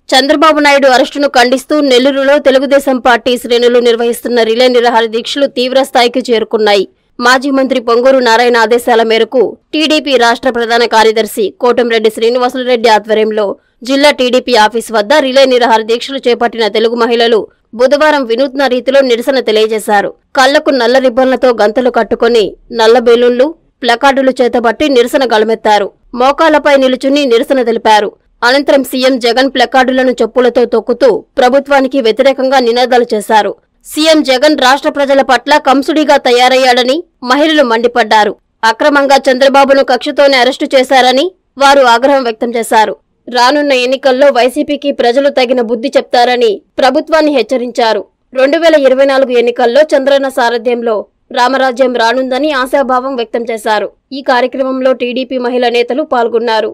చంద్రబాబు నాయుడు అరెస్టును ఖండిస్తూ నెల్లూరులో తెలుగుదేశం పార్టీ శ్రేణులు నిర్వహిస్తున్న రిలే నిరాహార దీక్షలు తీవ్ర స్థాయికి చేరుకున్నాయి మాజీ మంత్రి పొంగూరు నారాయణ ఆదేశాల మేరకు టీడీపీ రాష్ట్ర ప్రధాన కార్యదర్శి కోటంరెడ్డి శ్రీనివాసులరెడ్డి ఆధ్వర్యంలో జిల్లా టీడీపీ ఆఫీస్ వద్ద రిలే నిరాహార దీక్షలు చేపట్టిన తెలుగు మహిళలు బుధవారం వినూత్న రీతిలో నిరసన తెలియజేశారు కళ్లకు నల్ల రిబ్బన్లతో గంతలు కట్టుకుని నల్ల బెలూన్లు ప్లకార్డులు చేతబట్టి నిరసన గళమెత్తారు మోకాళ్లపై నిలుచుని నిరసన తెలిపారు అనంతరం సీఎం జగన్ ప్లకార్డులను చెప్పులతో తొక్కుతూ ప్రభుత్వానికి వ్యతిరేకంగా నినాదాలు చేశారు సీఎం జగన్ రాష్ట్ర ప్రజల పట్ల కంసుడిగా తయారయ్యాడని మహిళలు మండిపడ్డారు అక్రమంగా చంద్రబాబును కక్షతోనే అరెస్టు చేశారని వారు ఆగ్రహం వ్యక్తం చేశారు రానున్న ఎన్నికల్లో వైసీపీకి ప్రజలు తగిన బుద్ధి చెప్తారని ప్రభుత్వాన్ని హెచ్చరించారు రెండు వేల ఇరవై నాలుగు ఎన్నికల్లో చంద్రన్న సారథ్యంలో రామరాజ్యం రానుందని ఆశాభావం వ్యక్తం చేశారు ఈ కార్యక్రమంలో టీడీపీ మహిళా నేతలు పాల్గొన్నారు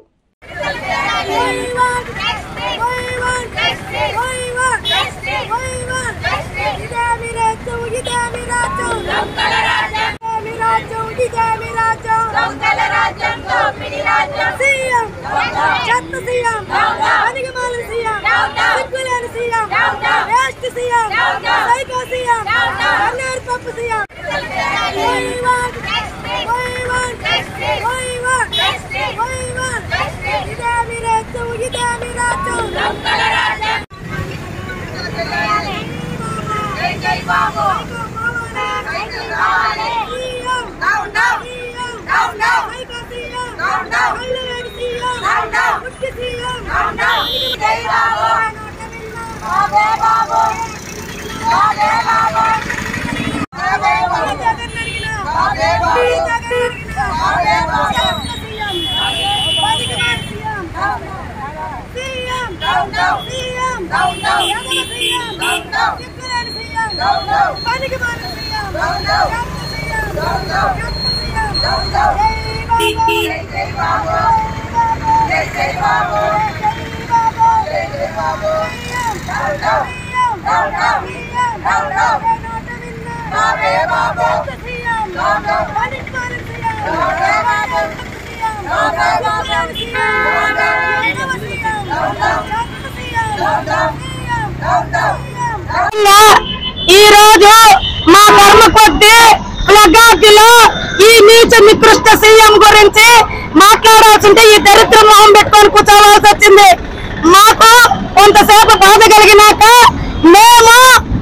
ఈ రోజు మా కర్మ కొద్ది ప్లగాకిలో ఈ నీచ నికృష్ట సీఎం గురించి మాట్లాడాల్సింటే ఈ దరిద్ర మొహం పెట్టుకొని కూర్చోవాల్సి వచ్చింది మాకు కొంతసేపు బాధ కలిగినాక మేము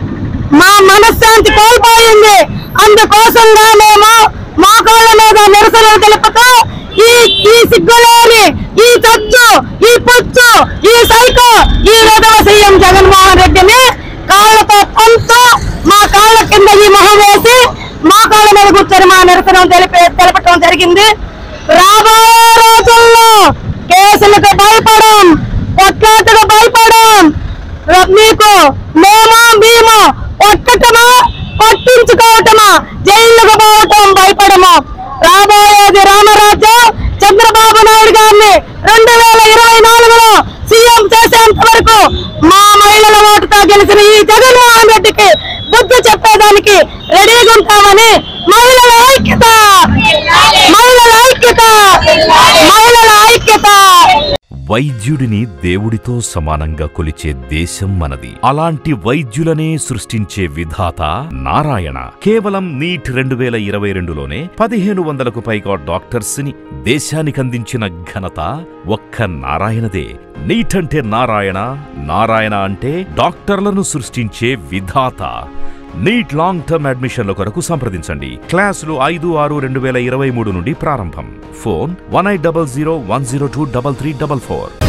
మా మనశ్శాంతి కోల్పోయింది అందుకోసంగా మేము మోకాళ్ళ మీద నిరసన తెలుపుతూ ఈ ఈ సిగ్గులేని ఈ చచ్చు ఈ పుచ్చు ఈ సైకో ఈ విధవ సీఎం జగన్మోహన్ రెడ్డిని కాళ్ళతో పంతూ మా కాళ్ళ కింద ఈ మొహం వేసి మా కాళ్ళ మీద కూర్చొని మా నిరసన తెలిపే తెలపటం జరిగింది రాబోయే రోజుల్లో కేసులకు భయపడం కొట్లాటకు భయపడం మీకు మేము మేము కొట్టటమా కొట్టించుకోవటమా జైలుకు పోవటం భయపడము రాబోయేది రామరాజ్యం చంద్రబాబు నాయుడు గారిని రెండు వేల ఇరవై నాలుగులో సీఎం చేసేంత వరకు మా మహిళల ఓటుతో గెలిచిన ఈ జగన్మోహన్ రెడ్డికి బుద్ధి చెప్పేదానికి రెడీగా ఉంటామని మహిళల ఐక్యత మహిళల ఐక్యత మహిళల ఐక్యత వైద్యుడిని దేవుడితో సమానంగా కొలిచే దేశం మనది అలాంటి వైద్యులనే సృష్టించే విధాత నారాయణ కేవలం నీట్ రెండు వేల ఇరవై రెండులోనే పదిహేను వందలకు పైగా డాక్టర్స్ ని దేశానికి అందించిన ఘనత ఒక్క నారాయణదే నీట్ అంటే నారాయణ నారాయణ అంటే డాక్టర్లను సృష్టించే విధాత నీట్ లాంగ్ టర్మ్ అడ్మిషన్ల కొరకు సంప్రదించండి క్లాసులు ఐదు ఆరు రెండు వేల ఇరవై మూడు నుండి ప్రారంభం phone one eight double zero one zero two double three double four